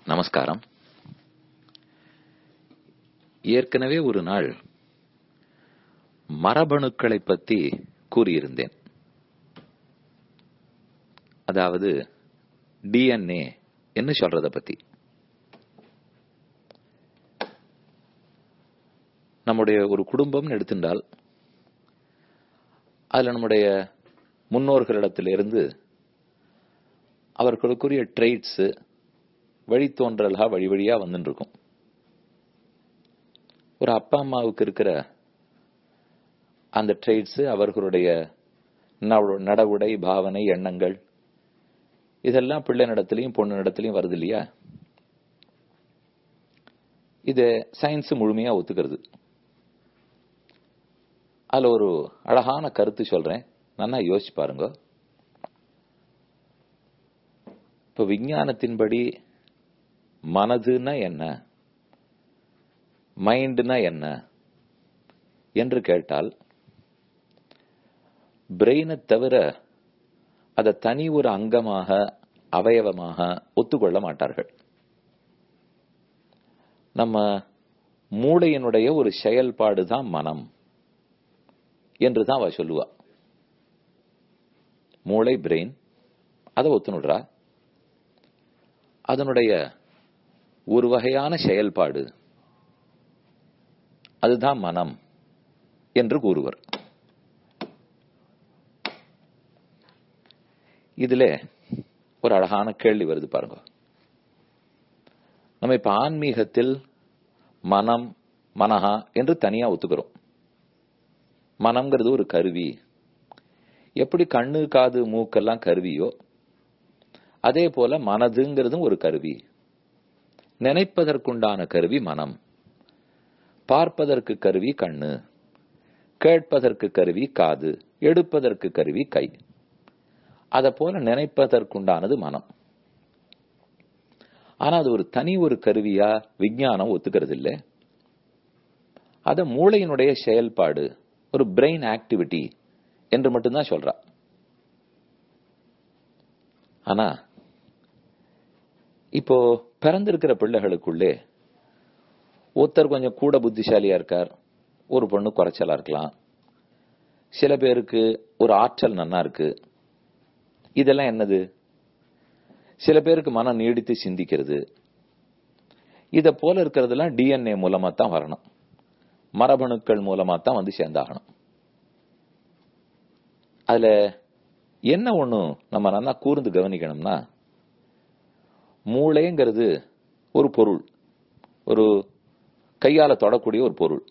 நமஸ்காரம் ஏற்கனவே ஒரு நாள் மரபணுக்களை பத்தி கூறியிருந்தேன் அதாவது டிஎன்ஏ என்ன சொல்றத பத்தி நம்முடைய ஒரு குடும்பம்னு எடுத்துட்டால் அதுல நம்முடைய முன்னோர்களிடத்திலிருந்து அவர்களுக்குரிய ட்ரெய்ட்ஸ் வழித்தோன்றலா வழி வழியா வந்துட்டு இருக்கும் ஒரு அப்பா அம்மாவுக்கு இருக்கிற அந்த ட்ரெய்ட்ஸ் அவர்களுடைய நடவுடை பாவனை எண்ணங்கள் இதெல்லாம் பிள்ளை நடத்திலையும் பொண்ணு நடத்திலையும் வருது இல்லையா இது சயின்ஸ் முழுமையா ஒத்துக்கிறது அதுல ஒரு அழகான கருத்து சொல்றேன் நல்லா யோசிச்சு பாருங்க இப்ப விஞ்ஞானத்தின்படி மனதுன்னா என்ன மைண்ட்னா என்ன என்று கேட்டால் பிரெயினை தவிர அதை தனி ஒரு அங்கமாக அவயவமாக ஒத்துக்கொள்ள மாட்டார்கள் நம்ம மூளையினுடைய ஒரு செயல்பாடு தான் மனம் என்று தான் அவ சொல்லுவா மூளை பிரெயின் அதை ஒத்துணுடுறா அதனுடைய ஒரு வகையான செயல்பாடு அதுதான் மனம் என்று கூறுவர் இதுல ஒரு அழகான கேள்வி வருது பாருங்க நம்ம இப்ப ஆன்மீகத்தில் மனம் மனஹா என்று தனியா ஒத்துக்கிறோம் மனம்ங்கிறது ஒரு கருவி எப்படி கண்ணு காது மூக்கெல்லாம் கருவியோ அதே போல மனதுங்கிறதும் ஒரு கருவி நினைப்பதற்குண்டான கருவி மனம் பார்ப்பதற்கு கருவி கண்ணு கேட்பதற்கு கருவி காது எடுப்பதற்கு கருவி கை அத போல நினைப்பதற்குண்டானது மனம் ஆனா அது ஒரு தனி ஒரு கருவியா விஞ்ஞானம் ஒத்துக்கிறது இல்லை அத மூளையினுடைய செயல்பாடு ஒரு பிரெயின் ஆக்டிவிட்டி என்று மட்டும்தான் சொல்றா ஆனா இப்போ பிறந்திருக்கிற பிள்ளைகளுக்குள்ளே ஒருத்தர் கொஞ்சம் கூட புத்திசாலியா இருக்கார் ஒரு பொண்ணு குறைச்சலா இருக்கலாம் சில பேருக்கு ஒரு ஆற்றல் நன்னா இருக்கு இதெல்லாம் என்னது சில பேருக்கு மனம் நீடித்து சிந்திக்கிறது இத போல இருக்கிறதெல்லாம் டிஎன்ஏ மூலமா தான் வரணும் மரபணுக்கள் மூலமா தான் வந்து சேர்ந்தாகணும் அதுல என்ன ஒண்ணு நம்ம நல்லா கூர்ந்து கவனிக்கணும்னா மூளைங்கிறது ஒரு பொருள் ஒரு கையால தொடக்கூடிய ஒரு பொருள்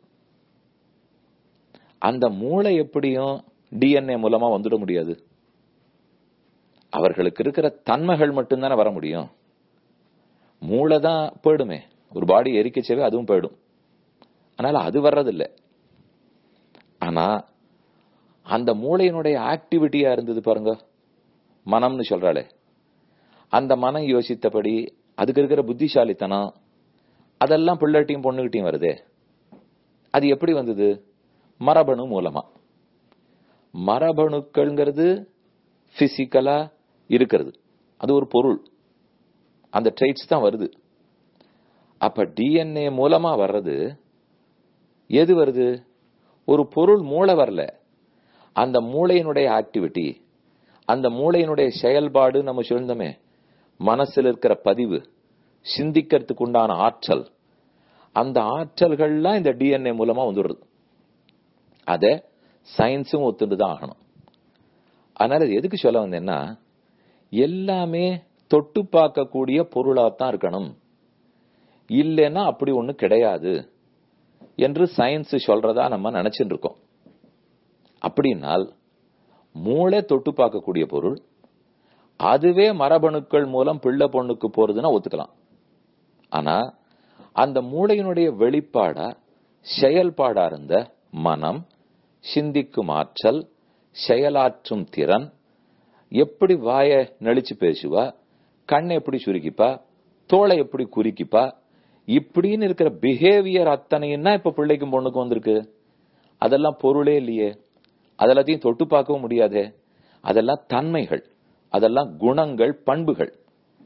அந்த மூளை எப்படியும் டிஎன்ஏ மூலமா வந்துட முடியாது அவர்களுக்கு இருக்கிற தன்மைகள் மட்டும்தானே வர முடியும் மூளை தான் போயிடுமே ஒரு பாடி எரிக்கச்சவே அதுவும் போயிடும் அதனால அது வர்றதில்லை ஆனா அந்த மூளையினுடைய ஆக்டிவிட்டியா இருந்தது பாருங்க மனம்னு சொல்றாளே அந்த மனம் யோசித்தபடி அதுக்கு இருக்கிற புத்திசாலித்தனம் அதெல்லாம் பிள்ளைகிட்டையும் பொண்ணுகிட்டையும் வருதே அது எப்படி வந்தது மரபணு மூலமா மரபணுக்கள்ங்கிறது பிசிக்கலா இருக்கிறது அது ஒரு பொருள் அந்த ட்ரைட்ஸ் தான் வருது அப்ப டிஎன்ஏ மூலமா வர்றது எது வருது ஒரு பொருள் மூளை வரல அந்த மூளையினுடைய ஆக்டிவிட்டி அந்த மூளையினுடைய செயல்பாடு நம்ம சொல்ந்தோமே மனசில் இருக்கிற பதிவு சிந்திக்கிறதுக்கு உண்டான ஆற்றல் அந்த ஆற்றல்கள்லாம் இந்த டிஎன்ஏ மூலமா வந்துடுறது அத சயின்ஸும் ஒத்துண்டு தான் ஆகணும் அதனால எதுக்கு சொல்ல வந்தேன்னா எல்லாமே தொட்டு பார்க்கக்கூடிய பொருளாத்தான் இருக்கணும் இல்லைன்னா அப்படி ஒண்ணு கிடையாது என்று சயின்ஸ் சொல்றதா நம்ம நினைச்சுட்டு இருக்கோம் அப்படின்னால் மூளை தொட்டு பார்க்கக்கூடிய பொருள் அதுவே மரபணுக்கள் மூலம் பிள்ளை பொண்ணுக்கு போறதுன்னா ஒத்துக்கலாம் ஆனா அந்த மூளையினுடைய வெளிப்பாடா செயல்பாடா இருந்த மனம் சிந்திக்கும் ஆற்றல் செயலாற்றும் திறன் எப்படி வாய நெளிச்சு பேசுவா கண்ணை எப்படி சுருக்கிப்பா தோலை எப்படி குறிக்கிப்பா இப்படின்னு இருக்கிற பிஹேவியர் அத்தனையும் தான் இப்ப பிள்ளைக்கும் பொண்ணுக்கும் வந்திருக்கு அதெல்லாம் பொருளே இல்லையே அதெல்லாத்தையும் தொட்டு பார்க்கவும் முடியாதே அதெல்லாம் தன்மைகள் அதெல்லாம் குணங்கள் பண்புகள்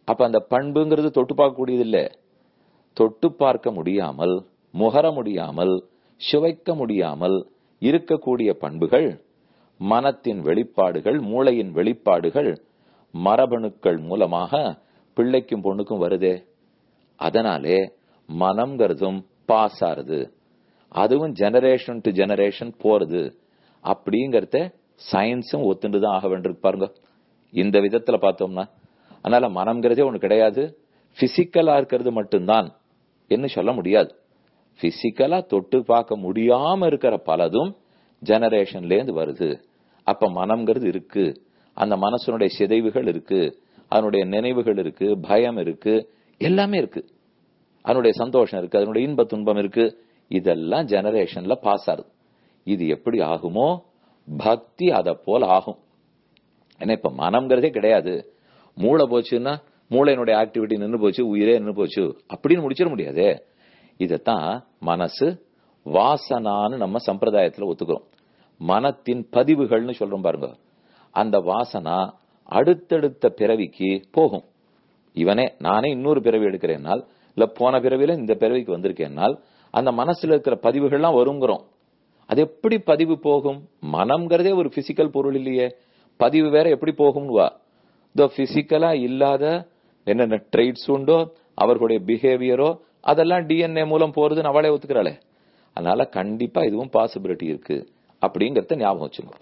அப்ப அந்த பண்புங்கிறது தொட்டு பார்க்கக்கூடியது இல்ல தொட்டு பார்க்க முடியாமல் முகர முடியாமல் சுவைக்க முடியாமல் இருக்கக்கூடிய பண்புகள் மனத்தின் வெளிப்பாடுகள் மூளையின் வெளிப்பாடுகள் மரபணுக்கள் மூலமாக பிள்ளைக்கும் பொண்ணுக்கும் வருதே அதனாலே மனம்ங்கிறதும் பாஸ் ஆறுது அதுவும் ஜெனரேஷன் டு ஜெனரேஷன் போறது அப்படிங்கறத சயின்ஸும் ஒத்துண்டு தான் ஆக வேண்டியிருக்கு பாருங்க இந்த விதத்துல பார்த்தோம்னா அதனால மனம்ங்கிறதே ஒண்ணு கிடையாது பிசிக்கலா இருக்கிறது மட்டும்தான் என்ன சொல்ல முடியாது பிசிக்கலா தொட்டு பார்க்க முடியாம இருக்கிற பலதும் ஜெனரேஷன்ல இருந்து வருது அப்ப மனம்ங்கிறது இருக்கு அந்த மனசனுடைய சிதைவுகள் இருக்கு அதனுடைய நினைவுகள் இருக்கு பயம் இருக்கு எல்லாமே இருக்கு அதனுடைய சந்தோஷம் இருக்கு அதனுடைய இன்ப துன்பம் இருக்கு இதெல்லாம் ஜெனரேஷன்ல பாஸ் ஆகுது இது எப்படி ஆகுமோ பக்தி அத போல ஆகும் ஏன்னா இப்ப மனம்ங்கிறதே கிடையாது மூளை போச்சுன்னா மூளையினுடைய ஆக்டிவிட்டி நின்று போச்சு உயிரே நின்று போச்சு அப்படின்னு முடிச்சிட முடியாதே இதத்தான் மனசு வாசனான்னு நம்ம சம்பிரதாயத்துல ஒத்துக்கிறோம் மனத்தின் பதிவுகள்னு சொல்றோம் பாருங்க அந்த வாசனா அடுத்தடுத்த பிறவிக்கு போகும் இவனே நானே இன்னொரு பிறவி எடுக்கிறேன்னால் இல்ல போன பிறவில இந்த பிறவிக்கு வந்திருக்கேன்னால் அந்த மனசுல இருக்கிற பதிவுகள்லாம் வருங்கிறோம் அது எப்படி பதிவு போகும் மனம்ங்கிறதே ஒரு பிசிக்கல் பொருள் இல்லையே பதிவு வேற எப்படி போகும்னு வா இந்த பிசிக்கலா இல்லாத என்னென்ன ட்ரைட்ஸ் உண்டோ அவர்களுடைய பிஹேவியரோ அதெல்லாம் டிஎன்ஏ மூலம் போறதுன்னு அவளே ஒத்துக்கிறாளே அதனால கண்டிப்பா இதுவும் பாசிபிலிட்டி இருக்கு அப்படிங்கறத ஞாபகம் வச்சுங்க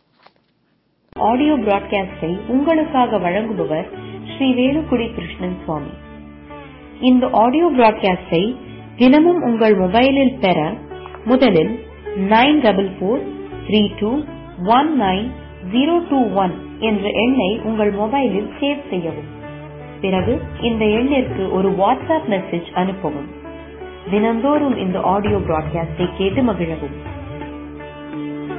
ஆடியோ பிராட்காஸ்டை உங்களுக்காக வழங்குபவர் ஸ்ரீ வேலுக்குடி கிருஷ்ணன் சுவாமி இந்த ஆடியோ பிராட்காஸ்டை தினமும் உங்கள் மொபைலில் பெற முதலில் nine double four three two one nine zero two one என்ற எண்ணை உங்கள் மொபைலில் சேவ் செய்யவும் பிறகு இந்த எண்ணிற்கு ஒரு வாட்ஸ்அப் மெசேஜ் அனுப்பவும் தினந்தோறும் இந்த ஆடியோ பிராட்காஸ்டை கேட்டு மகிழவும்